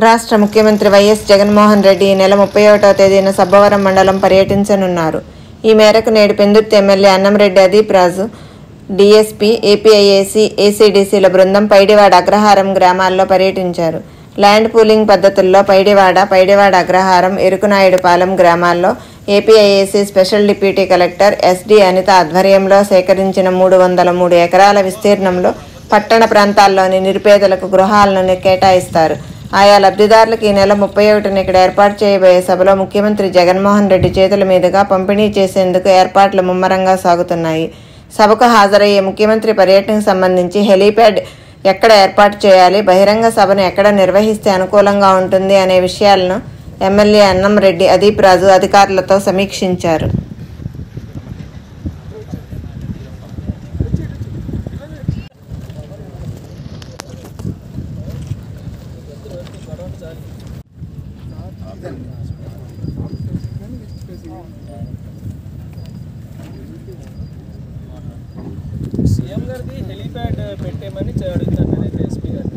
రాష్ట్ర ముఖ్యమంత్రి వైఎస్ జగన్మోహన్ రెడ్డి ఈ నెల ముప్పై ఒకటవ తేదీన సబ్బవరం మండలం పర్యటించనున్నారు ఈ మేరకు నేడు Pendurthi MLA Annamreddy Adeep Raju DSP APIAC ఏసీడీసీల బృందం పైడివాడ అగ్రహారం గ్రామాల్లో పర్యటించారు ల్యాండ్ పూలింగ్ పద్ధతుల్లో పైడివాడ పైడివాడ అగ్రహారం ఎరుకునాయుడుపాలెం గ్రామాల్లో APIAC special deputy collector SD Anitha ఆధ్వర్యంలో సేకరించిన మూడు వందల మూడు ఎకరాల విస్తీర్ణంలో పట్టణ ప్రాంతాల్లోని నిరుపేదలకు గృహాలను కేటాయిస్తారు ఆయా లబ్ధిదారులకు ఈ నెల ముప్పై ఒకటిన ఇక్కడ ఏర్పాటు చేయబోయే సభలో ముఖ్యమంత్రి జగన్మోహన్ రెడ్డి చేతుల మీదుగా పంపిణీ చేసేందుకు ఏర్పాట్లు ముమ్మరంగా సాగుతున్నాయి సభకు హాజరయ్యే ముఖ్యమంత్రి పర్యటనకు సంబంధించి హెలీప్యాడ్ ఎక్కడ ఏర్పాటు చేయాలి బహిరంగ సభను ఎక్కడ నిర్వహిస్తే అనుకూలంగా ఉంటుంది అనే విషయాలను ఎమ్మెల్యే అన్నం రెడ్డి అదీప్ రాజు అధికారులతో సమీక్షించారు సీఎం గారిది హెలీప్యాడ్ పెట్టేమని చే- అడుగుతాను నేనైతే ఎస్పీ గారిని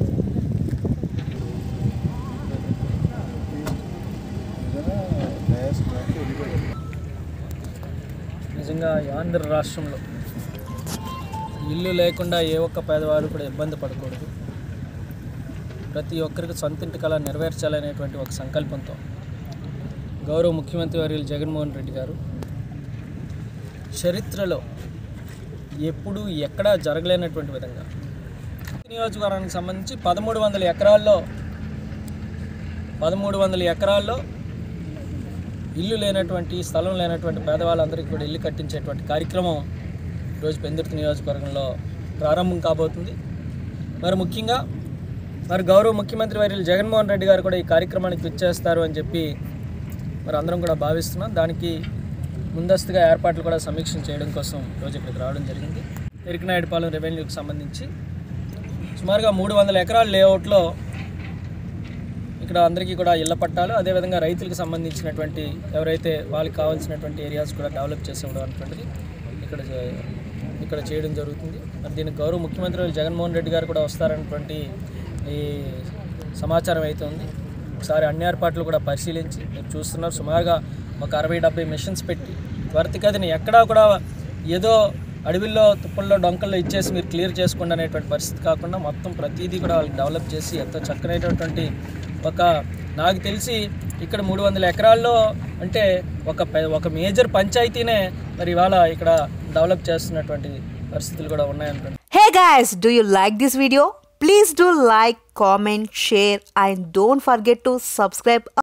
నిజంగా ఈ ఆంధ్ర రాష్ట్రంలో ఇల్లు లేకుండా ఏ ఒక్క పేదవాడు కూడా ఇబ్బంది పడకూడదు ప్రతి ఒక్కరికి సొంత ఇంటి కళ నెరవేర్చాలనేటువంటి ఒక సంకల్పంతో గౌరవ ముఖ్యమంత్రి వర్యులు జగన్మోహన్ రెడ్డి గారు చరిత్రలో ఎప్పుడు ఎక్కడా జరగలేనటువంటి విధంగా నియోజకవర్గానికి సంబంధించి పదమూడు వందల ఎకరాల్లో పదమూడు వందల ఎకరాల్లో ఇల్లు లేనటువంటి స్థలం లేనటువంటి పేదవాళ్ళందరికీ కూడా ఇల్లు కట్టించేటువంటి కార్యక్రమం ఈరోజు పెందుర్తి నియోజకవర్గంలో ప్రారంభం కాబోతుంది మరి ముఖ్యంగా మరి గౌరవ ముఖ్యమంత్రి వర్యులు జగన్మోహన్ రెడ్డి గారు కూడా ఈ కార్యక్రమానికి విచ్చేస్తారు అని చెప్పి మరి అందరం కూడా భావిస్తున్నాం దానికి ముందస్తుగా ఏర్పాట్లు కూడా సమీక్ష చేయడం కోసం రోజు ఇక్కడికి రావడం జరిగింది ఎరికనాయుడుపాలెం రెవెన్యూకి సంబంధించి సుమారుగా మూడు వందల ఎకరాల లేఅవుట్లో ఇక్కడ అందరికీ కూడా ఇళ్ల పట్టాలు అదేవిధంగా రైతులకు సంబంధించినటువంటి ఎవరైతే వాళ్ళకి కావాల్సినటువంటి ఏరియాస్ కూడా డెవలప్ చేసేవడం అనేటువంటిది ఇక్కడ చే- ఇక్కడ చేయడం జరుగుతుంది మరి దీనికి గౌరవ ముఖ్యమంత్రి వర్యులు జగన్మోహన్ రెడ్డి గారు కూడా వస్తారనేటువంటి ఈ సమాచారం అయితే ఉంది ఒకసారి అన్ని ఏర్పాట్లు కూడా పరిశీలించి మీరు చూస్తున్నారు సుమారుగా ఒక అరవై డెబ్బై మిషన్స్ పెట్టి త్వరితగతిని ఎక్కడా కూడా ఏదో అడవిల్లో తుప్పల్లో డొంకల్లో ఇచ్చేసి మీరు క్లియర్ చేసుకోండి అనేటువంటి పరిస్థితి కాకుండా మొత్తం ప్రతిదీ కూడా వాళ్ళకి డెవలప్ చేసి ఎంతో చక్కనైనటువంటి ఒక నాకు తెలిసి ఇక్కడ మూడు వందల ఎకరాల్లో అంటే ఒక పె- ఒక మేజర్ పంచాయతీనే మరి ఇవాళ ఇక్కడ డెవలప్ చేస్తున్నటువంటి పరిస్థితులు కూడా ఉన్నాయనుకోండి Hey guys, do you like this video? Please do like, comment, share and don't forget to subscribe